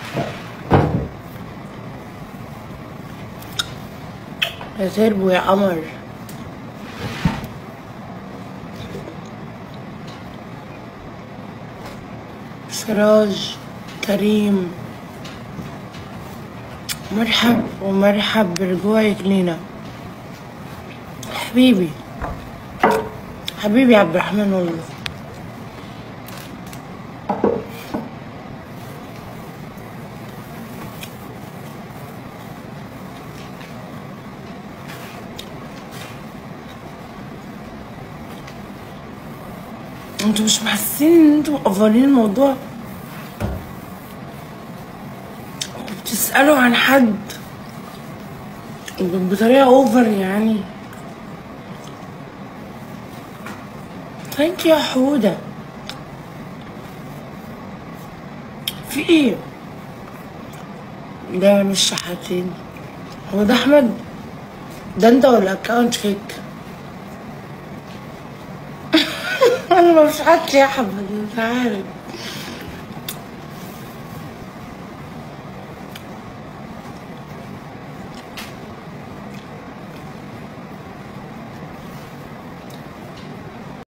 يا تربو يا قمر سراج كريم مرحب ومرحب برجوعك لينا حبيبي حبيبي يا عبد الرحمن والله انتوا مش محسين ان انتوا مقفلين الموضوع بتسألوا عن حد بطريقة اوفر يعني ثانك يا حودة في ايه ده مش شحاتين هو ده احمد ده انت ولا اكونت فيك انا ما مش عارف يا احمد انت عارف